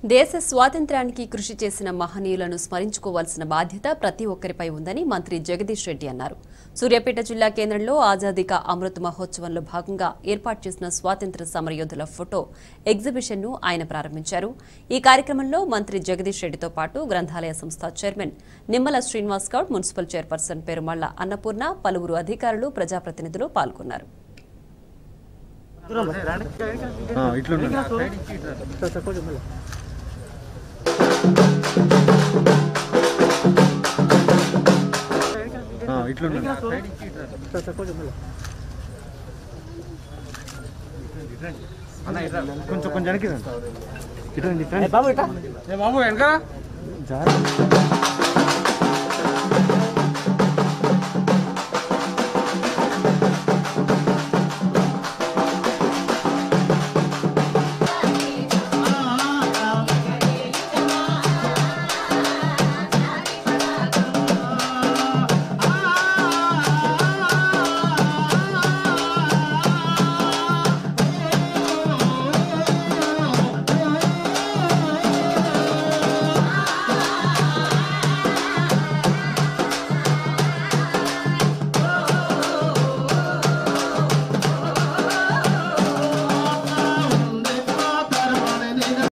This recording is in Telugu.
దేశ స్వాతంత్ర్యానికి కృషి చేసిన మహనీయులను స్మరించుకోవాల్సిన బాధ్యత ప్రతి ఒక్కరిపై ఉందని మంత్రి జగదీష్ రెడ్డి అన్నారు సూర్యాపేట జిల్లా కేంద్రంలో ఆజాదీ కా అమృత్ మహోత్సవంలో భాగంగా ఏర్పాటు చేసిన స్వాతంత్ర్య సమరయోధుల ఫోటో ఎగ్జిబిషన్ను ఆయన ప్రారంభించారు ఈ కార్యక్రమంలో మంత్రి జగదీష్ రెడ్డితో పాటు గ్రంథాలయ సంస్థ chairman Nimmala Srinivas Goud municipal chairperson Perumalla Annapurna పలువురు అధికారులు ప్రజాప్రతినిధులు పాల్గొన్నారు ఇట్లుండ ఇట్లుండ కొంచెం కొంచెం వెనక్కి రండి. ఇట్లా ఇట్లా బాబు ఇట్లా జాగ్రత్త.